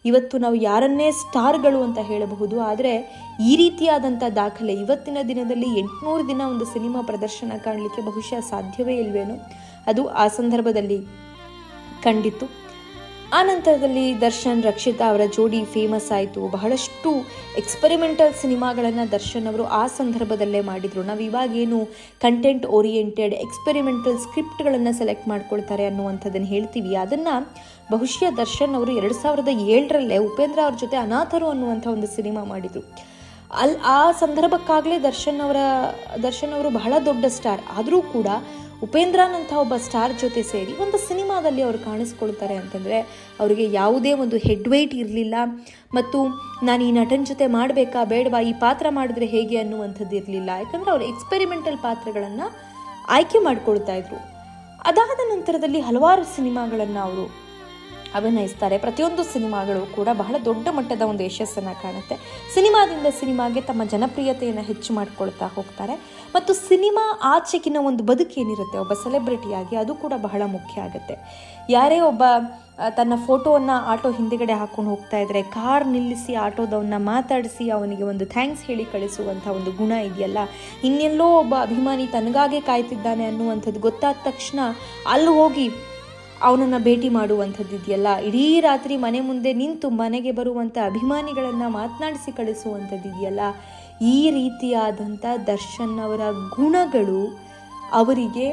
ಇವತ್ತು ನಾವು ಯಾರನ್ನೇ ಸ್ಟಾರ್ಗಳು ಅಂತ ಹೇಳಬಹುದು ಆದರೆ ಈ ರೀತಿಯಾದಂಥ ದಾಖಲೆ ಇವತ್ತಿನ ದಿನದಲ್ಲಿ ಎಂಟುನೂರು ದಿನ ಒಂದು ಸಿನಿಮಾ ಪ್ರದರ್ಶನ ಕಾಣಲಿಕ್ಕೆ ಬಹುಶಃ ಸಾಧ್ಯವೇ ಇಲ್ವೇನೋ ಅದು ಆ ಸಂದರ್ಭದಲ್ಲಿ ಕಂಡಿತ್ತು ಆ ನಂತರದಲ್ಲಿ ದರ್ಶನ್ ರಕ್ಷಿತಾ ಅವರ ಜೋಡಿ ಫೇಮಸ್ ಆಯಿತು ಬಹಳಷ್ಟು ಎಕ್ಸ್ಪೆರಿಮೆಂಟಲ್ ಸಿನಿಮಾಗಳನ್ನು ದರ್ಶನ್ ಅವರು ಆ ಸಂದರ್ಭದಲ್ಲೇ ಮಾಡಿದರು ನಾವು ಇವಾಗೇನು ಕಂಟೆಂಟ್ ಓರಿಯೆಂಟೆಡ್ ಎಕ್ಸ್ಪೆರಿಮೆಂಟಲ್ ಸ್ಕ್ರಿಪ್ಟ್ಗಳನ್ನು ಸೆಲೆಕ್ಟ್ ಮಾಡ್ಕೊಳ್ತಾರೆ ಅನ್ನುವಂಥದ್ದನ್ನು ಹೇಳ್ತೀವಿ ಅದನ್ನು ಬಹುಶಃ ದರ್ಶನ್ ಅವರು ಎರಡು ಸಾವಿರದ ಏಳರಲ್ಲೇ ಉಪೇಂದ್ರ ಅವ್ರ ಜೊತೆ ಅನಾಥರು ಅನ್ನುವಂಥ ಒಂದು ಸಿನಿಮಾ ಮಾಡಿದರು ಅಲ್ಲಿ ಆ ಸಂದರ್ಭಕ್ಕಾಗಲೇ ದರ್ಶನ್ ಅವರ ದರ್ಶನ್ ಅವರು ಬಹಳ ದೊಡ್ಡ ಸ್ಟಾರ್ ಆದರೂ ಕೂಡ ಉಪೇಂದ್ರನಂಥ ಒಬ್ಬ ಸ್ಟಾರ್ ಜೊತೆ ಸೇರಿ ಒಂದು ಸಿನಿಮಾದಲ್ಲಿ ಅವರು ಕಾಣಿಸ್ಕೊಳ್ತಾರೆ ಅಂತಂದರೆ ಅವರಿಗೆ ಯಾವುದೇ ಒಂದು ಹೆಡ್ ವೆಯ್ಟ್ ಇರಲಿಲ್ಲ ಮತ್ತು ನಾನು ಈ ನಟನ ಜೊತೆ ಮಾಡಬೇಕಾ ಬೇಡವಾ ಈ ಪಾತ್ರ ಮಾಡಿದ್ರೆ ಹೇಗೆ ಅನ್ನುವಂಥದ್ದು ಇರಲಿಲ್ಲ ಯಾಕಂದರೆ ಅವರು ಎಕ್ಸ್ಪೆರಿಮೆಂಟಲ್ ಪಾತ್ರಗಳನ್ನು ಆಯ್ಕೆ ಮಾಡ್ಕೊಳ್ತಾ ಇದ್ರು ಅದಾದ ನಂತರದಲ್ಲಿ ಹಲವಾರು ಸಿನಿಮಾಗಳನ್ನು ಅವರು ಅಭಿನಯಿಸ್ತಾರೆ ಪ್ರತಿಯೊಂದು ಸಿನಿಮಾಗಳು ಕೂಡ ಬಹಳ ದೊಡ್ಡ ಮಟ್ಟದ ಒಂದು ಯಶಸ್ಸನ್ನು ಕಾಣುತ್ತೆ ಸಿನಿಮಾದಿಂದ ಸಿನಿಮಾಗೆ ತಮ್ಮ ಜನಪ್ರಿಯತೆಯನ್ನು ಹೆಚ್ಚು ಮಾಡ್ಕೊಳ್ತಾ ಹೋಗ್ತಾರೆ ಮತ್ತು ಸಿನಿಮಾ ಆಚೆಗಿನ ಒಂದು ಬದುಕೇನಿರುತ್ತೆ ಒಬ್ಬ ಸೆಲೆಬ್ರಿಟಿಯಾಗಿ ಅದು ಕೂಡ ಬಹಳ ಮುಖ್ಯ ಆಗುತ್ತೆ ಯಾರೇ ಒಬ್ಬ ಆ, ತನ್ನ ಫೋಟೋವನ್ನು ಆಟೋ ಹಿಂದೆಗಡೆ ಹಾಕೊಂಡು ಹೋಗ್ತಾ ಇದ್ರೆ ಕಾರ್ ನಿಲ್ಲಿಸಿ ಆಟೋದವನ್ನ ಮಾತಾಡಿಸಿ ಅವನಿಗೆ ಒಂದು ಥ್ಯಾಂಕ್ಸ್ ಹೇಳಿ ಕಳಿಸುವಂಥ ಒಂದು ಗುಣ ಇದೆಯಲ್ಲ ಇನ್ನೆಲ್ಲೋ ಒಬ್ಬ ಅಭಿಮಾನಿ ತನಗಾಗೆ ಕಾಯ್ತಿದ್ದಾನೆ ಅನ್ನುವಂಥದ್ದು ಗೊತ್ತಾದ ತಕ್ಷಣ ಅಲ್ಲಿ ಹೋಗಿ ಅವನನ್ನು ಭೇಟಿ ಮಾಡುವಂಥದ್ದು ಇದೆಯಲ್ಲ ಇಡೀ ರಾತ್ರಿ ಮನೆ ಮುಂದೆ ನಿಂತು ಮನೆಗೆ ಬರುವಂಥ ಅಭಿಮಾನಿಗಳನ್ನು ಮಾತನಾಡಿಸಿ ಕಳಿಸುವಂಥದ್ದು ಇದೆಯಲ್ಲ ಈ ರೀತಿಯಾದಂಥ ದರ್ಶನ್ ಅವರ ಗುಣಗಳು ಅವರಿಗೆ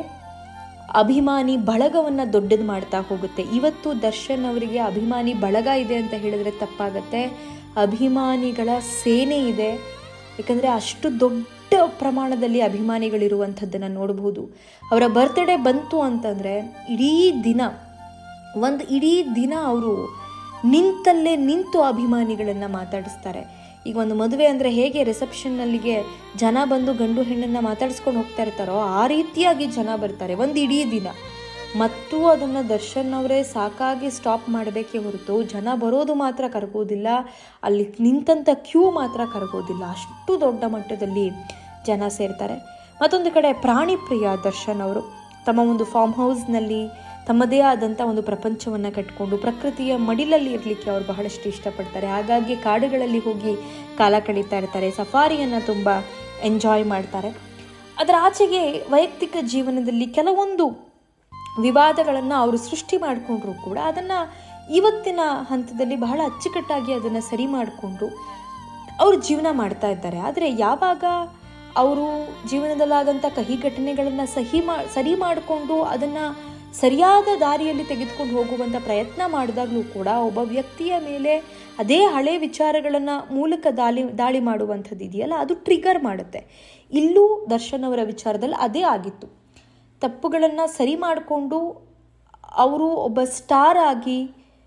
ಅಭಿಮಾನಿ ಬಳಗವನ್ನು ದೊಡ್ಡದು ಮಾಡ್ತಾ ಹೋಗುತ್ತೆ ಇವತ್ತು ದರ್ಶನ್ ಅವರಿಗೆ ಅಭಿಮಾನಿ ಬಳಗ ಇದೆ ಅಂತ ಹೇಳಿದ್ರೆ ತಪ್ಪಾಗತ್ತೆ ಅಭಿಮಾನಿಗಳ ಸೇನೆ ಇದೆ ಯಾಕಂದರೆ ಅಷ್ಟು ದೊಡ್ಡ ಪ್ರಮಾಣದಲ್ಲಿ ಅಭಿಮಾನಿಗಳಿರುವಂಥದ್ದನ್ನು ನೋಡಬಹುದು ಅವರ ಬರ್ತ್ಡೇ ಬಂತು ಅಂತಂದರೆ ಇಡೀ ದಿನ ಒಂದು ಇಡೀ ದಿನ ಅವರು ನಿಂತಲ್ಲೇ ನಿಂತು ಅಭಿಮಾನಿಗಳನ್ನು ಮಾತಾಡಿಸ್ತಾರೆ ಈಗ ಒಂದು ಮದುವೆ ಅಂದರೆ ಹೇಗೆ ರಿಸೆಪ್ಷನ್ನಲ್ಲಿಗೆ ಜನ ಬಂದು ಗಂಡು ಹೆಣ್ಣನ್ನು ಮಾತಾಡಿಸ್ಕೊಂಡು ಹೋಗ್ತಾ ಇರ್ತಾರೋ ಆ ರೀತಿಯಾಗಿ ಜನ ಬರ್ತಾರೆ ಒಂದು ಇಡೀ ದಿನ ಮತ್ತು ಅದನ್ನು ದರ್ಶನ್ ಅವರೇ ಸಾಕಾಗಿ ಸ್ಟಾಪ್ ಮಾಡಬೇಕೇ ಹೊರತು ಜನ ಬರೋದು ಮಾತ್ರ ಕರಗೋದಿಲ್ಲ ಅಲ್ಲಿ ನಿಂತಂಥ ಕ್ಯೂ ಮಾತ್ರ ಕರಗೋದಿಲ್ಲ ಅಷ್ಟು ದೊಡ್ಡ ಮಟ್ಟದಲ್ಲಿ ಜನ ಸೇರ್ತಾರೆ ಮತ್ತೊಂದು ಕಡೆ ಪ್ರಾಣಿ ಪ್ರಿಯ ದರ್ಶನ್ ಅವರು ತಮ್ಮ ಒಂದು ಫಾರ್ಮ್ ಹೌಸ್ನಲ್ಲಿ ತಮ್ಮದೇ ಆದಂಥ ಒಂದು ಪ್ರಪಂಚವನ್ನು ಕಟ್ಕೊಂಡು ಪ್ರಕೃತಿಯ ಮಡಿಲಲ್ಲಿ ಇರಲಿಕ್ಕೆ ಅವರು ಬಹಳಷ್ಟು ಇಷ್ಟಪಡ್ತಾರೆ ಹಾಗಾಗಿ ಕಾಡುಗಳಲ್ಲಿ ಹೋಗಿ ಕಾಲ ಕಳೀತಾ ಇರ್ತಾರೆ ಸಫಾರಿಯನ್ನು ತುಂಬ ಎಂಜಾಯ್ ಮಾಡ್ತಾರೆ ಅದರ ಆಚೆಗೆ ವೈಯಕ್ತಿಕ ಜೀವನದಲ್ಲಿ ಕೆಲವೊಂದು ವಿವಾದಗಳನ್ನು ಅವರು ಸೃಷ್ಟಿ ಮಾಡಿಕೊಂಡ್ರು ಕೂಡ ಅದನ್ನು ಇವತ್ತಿನ ಹಂತದಲ್ಲಿ ಬಹಳ ಅಚ್ಚುಕಟ್ಟಾಗಿ ಅದನ್ನು ಸರಿ ಮಾಡಿಕೊಂಡು ಅವರು ಜೀವನ ಮಾಡ್ತಾ ಇದ್ದಾರೆ ಆದರೆ ಯಾವಾಗ ಅವರು ಜೀವನದಲ್ಲಾದಂಥ ಕಹಿ ಘಟನೆಗಳನ್ನು ಸಹಿ ಮಾ ಸರಿ ಮಾಡಿಕೊಂಡು ಅದನ್ನು ಸರಿಯಾದ ದಾರಿಯಲ್ಲಿ ತೆಗೆದುಕೊಂಡು ಹೋಗುವಂಥ ಪ್ರಯತ್ನ ಮಾಡಿದಾಗಲೂ ಕೂಡ ಒಬ್ಬ ವ್ಯಕ್ತಿಯ ಮೇಲೆ ಅದೇ ಹಳೆ ವಿಚಾರಗಳನ್ನು ಮೂಲಕ ದಾಳಿ ದಾಳಿ ಮಾಡುವಂಥದ್ದು ಇದೆಯಲ್ಲ ಅದು ಟ್ರಿಗರ್ ಮಾಡುತ್ತೆ ಇಲ್ಲೂ ದರ್ಶನ್ ಅವರ ವಿಚಾರದಲ್ಲಿ ಅದೇ ಆಗಿತ್ತು ತಪ್ಪುಗಳನ್ನು ಸರಿ ಮಾಡಿಕೊಂಡು ಅವರು ಒಬ್ಬ ಸ್ಟಾರ್ ಆಗಿ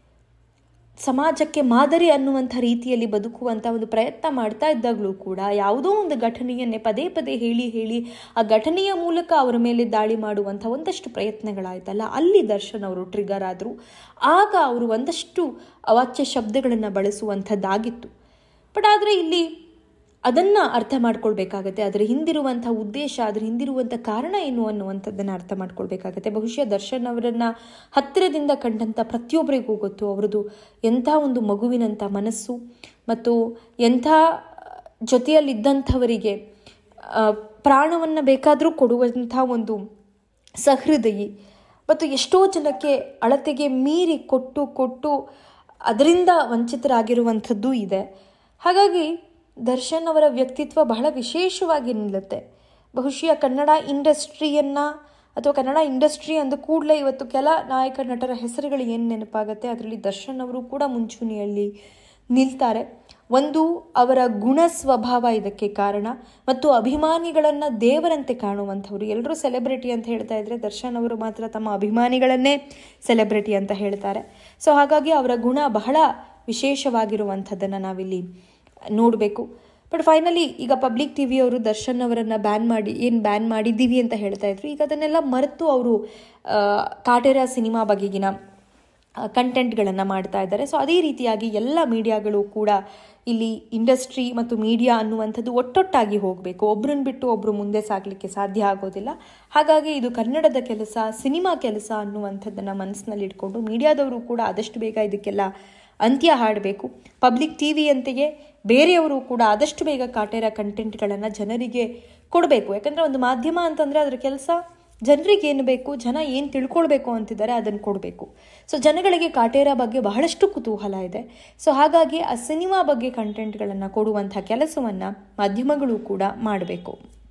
ಸಮಾಜಕ್ಕೆ ಮಾದರಿ ಅನ್ನುವಂಥ ರೀತಿಯಲ್ಲಿ ಬದುಕುವಂಥ ಒಂದು ಪ್ರಯತ್ನ ಮಾಡ್ತಾ ಇದ್ದಾಗಲೂ ಕೂಡ ಯಾವುದೋ ಒಂದು ಘಟನೆಯನ್ನೇ ಪದೇ ಪದೇ ಹೇಳಿ ಹೇಳಿ ಆ ಘಟನೆಯ ಮೂಲಕ ಅವರ ಮೇಲೆ ದಾಳಿ ಮಾಡುವಂಥ ಒಂದಷ್ಟು ಪ್ರಯತ್ನಗಳಾಯ್ತಲ್ಲ ಅಲ್ಲಿ ದರ್ಶನ್ ಅವರು ಟ್ರಿಗರ್ ಆದರು ಆಗ ಅವರು ಒಂದಷ್ಟು ಅವಾಚ್ಯ ಶಬ್ದಗಳನ್ನು ಬಳಸುವಂಥದ್ದಾಗಿತ್ತು ಬಟ್ ಆದರೆ ಇಲ್ಲಿ ಅದನ್ನು ಅರ್ಥ ಮಾಡ್ಕೊಳ್ಬೇಕಾಗತ್ತೆ ಅದರ ಹಿಂದಿರುವಂಥ ಉದ್ದೇಶ ಅದರ ಹಿಂದಿರುವಂಥ ಕಾರಣ ಏನು ಅನ್ನುವಂಥದ್ದನ್ನು ಅರ್ಥ ಮಾಡ್ಕೊಳ್ಬೇಕಾಗತ್ತೆ ಬಹುಶಃ ದರ್ಶನ್ ಅವರನ್ನು ಹತ್ತಿರದಿಂದ ಕಂಡಂಥ ಪ್ರತಿಯೊಬ್ಬರಿಗೂ ಗೊತ್ತು ಅವರದು ಎಂಥ ಒಂದು ಮಗುವಿನಂಥ ಮನಸ್ಸು ಮತ್ತು ಎಂಥ ಜೊತೆಯಲ್ಲಿದ್ದಂಥವರಿಗೆ ಪ್ರಾಣವನ್ನು ಬೇಕಾದರೂ ಕೊಡುವಂಥ ಒಂದು ಸಹೃದಯಿ ಮತ್ತು ಎಷ್ಟೋ ಜನಕ್ಕೆ ಅಳತೆಗೆ ಮೀರಿ ಕೊಟ್ಟು ಕೊಟ್ಟು ಅದರಿಂದ ವಂಚಿತರಾಗಿರುವಂಥದ್ದು ಇದೆ ಹಾಗಾಗಿ ದರ್ಶನ್ ಅವರ ವ್ಯಕ್ತಿತ್ವ ಬಹಳ ವಿಶೇಷವಾಗಿ ನಿಲ್ಲುತ್ತೆ ಬಹುಶಃ ಕನ್ನಡ ಇಂಡಸ್ಟ್ರಿಯನ್ನು ಅಥವಾ ಕನ್ನಡ ಇಂಡಸ್ಟ್ರಿ ಅಂದ ಕೂಡಲೇ ಇವತ್ತು ಕೆಲ ನಾಯಕ ನಟರ ಹೆಸರುಗಳು ಏನು ನೆನಪಾಗುತ್ತೆ ಅದರಲ್ಲಿ ದರ್ಶನ್ ಅವರು ಕೂಡ ಮುಂಚೂಣಿಯಲ್ಲಿ ನಿಲ್ತಾರೆ ಒಂದು ಅವರ ಗುಣ ಸ್ವಭಾವ ಇದಕ್ಕೆ ಕಾರಣ ಮತ್ತು ಅಭಿಮಾನಿಗಳನ್ನು ದೇವರಂತೆ ಕಾಣುವಂಥವ್ರು ಎಲ್ಲರೂ ಸೆಲೆಬ್ರಿಟಿ ಅಂತ ಹೇಳ್ತಾ ಇದ್ರೆ ದರ್ಶನ್ ಅವರು ಮಾತ್ರ ತಮ್ಮ ಅಭಿಮಾನಿಗಳನ್ನೇ ಸೆಲೆಬ್ರಿಟಿ ಅಂತ ಹೇಳ್ತಾರೆ ಸೊ ಹಾಗಾಗಿ ಅವರ ಗುಣ ಬಹಳ ವಿಶೇಷವಾಗಿರುವಂಥದ್ದನ್ನು ನಾವಿಲ್ಲಿ ನೋಡಬೇಕು ಬಟ್ ಫೈನಲಿ ಈಗ ಪಬ್ಲಿಕ್ ಟಿ ವಿಯವರು ದರ್ಶನ್ ಅವರನ್ನು ಬ್ಯಾನ್ ಮಾಡಿ ಏನು ಬ್ಯಾನ್ ಮಾಡಿದ್ದೀವಿ ಅಂತ ಹೇಳ್ತಾ ಇದ್ರು ಈಗ ಅದನ್ನೆಲ್ಲ ಮರೆತು ಅವರು ಕಾಟೇರ ಸಿನಿಮಾ ಬಗೆಗಿನ ಕಂಟೆಂಟ್ಗಳನ್ನು ಮಾಡ್ತಾ ಇದ್ದಾರೆ ಸೊ ಅದೇ ರೀತಿಯಾಗಿ ಎಲ್ಲ ಮೀಡಿಯಾಗಳು ಕೂಡ ಇಲ್ಲಿ ಇಂಡಸ್ಟ್ರಿ ಮತ್ತು ಮೀಡಿಯಾ ಅನ್ನುವಂಥದ್ದು ಒಟ್ಟೊಟ್ಟಾಗಿ ಹೋಗಬೇಕು ಒಬ್ಬರನ್ನ ಬಿಟ್ಟು ಒಬ್ಬರು ಮುಂದೆ ಸಾಗಲಿಕ್ಕೆ ಸಾಧ್ಯ ಆಗೋದಿಲ್ಲ ಹಾಗಾಗಿ ಇದು ಕನ್ನಡದ ಕೆಲಸ ಸಿನಿಮಾ ಕೆಲಸ ಅನ್ನುವಂಥದ್ದನ್ನು ಮನಸ್ಸಿನಲ್ಲಿ ಇಟ್ಕೊಂಡು ಮೀಡಿಯಾದವರು ಕೂಡ ಆದಷ್ಟು ಬೇಗ ಇದಕ್ಕೆಲ್ಲ ಅಂತ್ಯ ಹಾಡಬೇಕು ಪಬ್ಲಿಕ್ ಟಿ ವಿಯಂತೆಯೇ ಬೇರೆಯವರು ಕೂಡ ಆದಷ್ಟು ಬೇಗ ಕಾಟೇರ ಕಂಟೆಂಟ್ಗಳನ್ನು ಜನರಿಗೆ ಕೊಡಬೇಕು ಯಾಕಂದರೆ ಒಂದು ಮಾಧ್ಯಮ ಅಂತಂದರೆ ಅದರ ಕೆಲಸ ಜನರಿಗೆ ಏನು ಬೇಕು ಜನ ಏನು ತಿಳ್ಕೊಳ್ಬೇಕು ಅಂತಿದ್ದಾರೆ ಅದನ್ನು ಕೊಡಬೇಕು ಸೊ ಜನಗಳಿಗೆ ಕಾಟೇರ ಬಗ್ಗೆ ಬಹಳಷ್ಟು ಕುತೂಹಲ ಇದೆ ಸೊ ಹಾಗಾಗಿ ಆ ಸಿನಿಮಾ ಬಗ್ಗೆ ಕಂಟೆಂಟ್ಗಳನ್ನು ಕೊಡುವಂಥ ಕೆಲಸವನ್ನು ಮಾಧ್ಯಮಗಳು ಕೂಡ ಮಾಡಬೇಕು